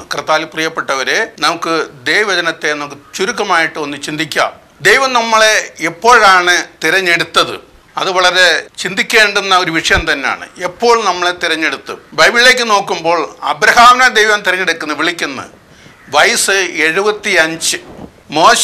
കർത്താൽ പ്രിയപ്പെട്ടവരെ നമുക്ക് ദൈവവചനത്തെ നമുക്ക് ചുരുക്കമായിട്ട് ഒന്ന് ചിന്തിക്കാം ദൈവം നമ്മളെ എപ്പോഴാണ് തിരഞ്ഞെടുത്തത് അത് വളരെ ചിന്തിക്കേണ്ടുന്ന ഒരു വിഷയം തന്നെയാണ് എപ്പോൾ നമ്മളെ തിരഞ്ഞെടുത്തു ബൈബിളിലേക്ക് നോക്കുമ്പോൾ അബ്രഹാമിനെ ദൈവം തിരഞ്ഞെടുക്കുന്നു വിളിക്കുന്നു വയസ്സ് എഴുപത്തി അഞ്ച് മോശ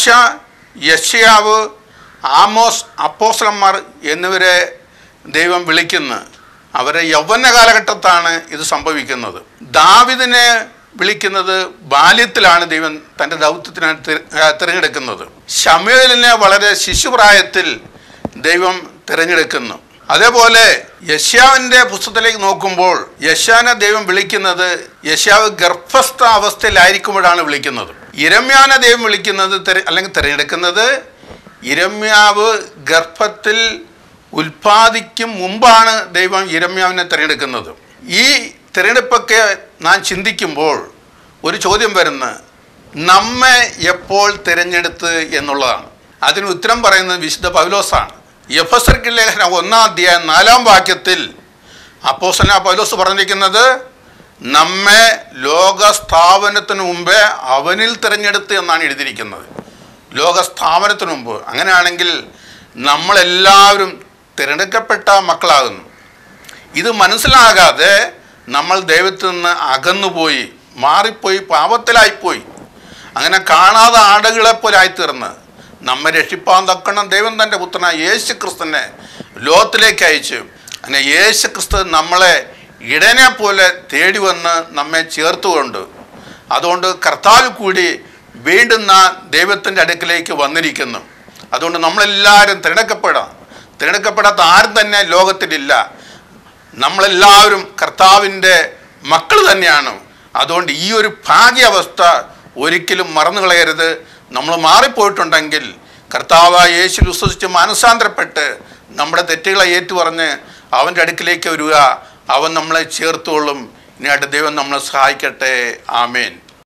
യഷ്യാവ് ആമോസ് അപ്പോസ്ലന്മാർ എന്നിവരെ ദൈവം വിളിക്കുന്നു അവരെ യൗവന കാലഘട്ടത്താണ് ഇത് സംഭവിക്കുന്നത് ദാവിദിനെ വിളിക്കുന്നത് ബാല്യത്തിലാണ് ദൈവം തൻ്റെ ദൗത്യത്തിനായി തിര- ആ, തിരഞ്ഞെടുക്കുന്നത് ശമേലിനെ വളരെ ശിശുപ്രായത്തിൽ ദൈവം തിരഞ്ഞെടുക്കുന്നു അതേപോലെ യശ്യാവിൻ്റെ പുസ്തകത്തിലേക്ക് നോക്കുമ്പോൾ യശ്യാനെ ദൈവം വിളിക്കുന്നത് യശ്യാവ് ഗർഭസ്ഥ അവസ്ഥയിലായിരിക്കുമ്പോഴാണ് വിളിക്കുന്നത് ഇരമ്യാനെ ദൈവം വിളിക്കുന്നത് തിര- അല്ലെങ്കിൽ തിരഞ്ഞെടുക്കുന്നത് ഇരമ്യാവ് ഗർഭത്തിൽ ഉൽപ്പാദിക്കും മുമ്പാണ് ദൈവം ഇരമ്യാവിനെ തിരഞ്ഞെടുക്കുന്നത് ഈ തിരഞ്ഞെടുപ്പൊക്കെ നാം ചിന്തിക്കുമ്പോൾ ഒരു ചോദ്യം വരുന്ന നമ്മെ എപ്പോൾ തിരഞ്ഞെടുത്ത് എന്നുള്ളതാണ് അതിന് ഉത്തരം പറയുന്നത് വിശുദ്ധ പൗലോസാണ് എഫസർക്ക് ലേഖനം ഒന്നാം അധ്യായം നാലാം വാക്യത്തിൽ അപ്പോസന പൗലോസ് പറഞ്ഞിരിക്കുന്നത് നമ്മെ ലോകസ്ഥാപനത്തിന് മുമ്പേ അവനിൽ തിരഞ്ഞെടുത്ത് എന്നാണ് എഴുതിയിരിക്കുന്നത് ലോകസ്ഥാപനത്തിന് മുമ്പ് അങ്ങനെയാണെങ്കിൽ നമ്മളെല്ലാവരും തിരഞ്ഞെടുക്കപ്പെട്ട മക്കളാകുന്നു ഇത് മനസ്സിലാകാതെ നമ്മൾ ദൈവത്തിൽ നിന്ന് അകന്നുപോയി മാറിപ്പോയി പാപത്തിലായിപ്പോയി അങ്ങനെ കാണാതെ ആടുകളെ പോലെ ആയിത്തീർന്ന് നമ്മെ രക്ഷിപ്പാൻ തക്കണം ദൈവം തൻ്റെ പുത്രനായ യേശു ക്രിസ്തുവിനെ ലോകത്തിലേക്ക് അയച്ചു അങ്ങനെ യേശു ക്രിസ്തു നമ്മളെ ഇടനെ പോലെ തേടി വന്ന് നമ്മെ ചേർത്തുകൊണ്ട് അതുകൊണ്ട് കർത്താവ് കൂടി വീണ്ടും നാം ദൈവത്തിൻ്റെ അടുക്കിലേക്ക് വന്നിരിക്കുന്നു അതുകൊണ്ട് നമ്മളെല്ലാവരും തിരഞ്ഞെടുക്കപ്പെടാം തിരഞ്ഞെടുക്കപ്പെടാത്ത ആരും തന്നെ ലോകത്തിലില്ല നമ്മളെല്ലാവരും കർത്താവിൻ്റെ മക്കൾ തന്നെയാണ് അതുകൊണ്ട് ഈ ഒരു ഭാഗ്യാവസ്ഥ ഒരിക്കലും മറന്നു കളയരുത് നമ്മൾ മാറിപ്പോയിട്ടുണ്ടെങ്കിൽ കർത്താവായ യേശു വിശ്വസിച്ച് മാനസാന്തരപ്പെട്ട് നമ്മുടെ തെറ്റുകളെ ഏറ്റുപറഞ്ഞ് അവൻ്റെ അടുക്കിലേക്ക് വരിക അവൻ നമ്മളെ ചേർത്തുകൊള്ളും ഇനിയായിട്ട് ദൈവം നമ്മളെ സഹായിക്കട്ടെ ആമേൻ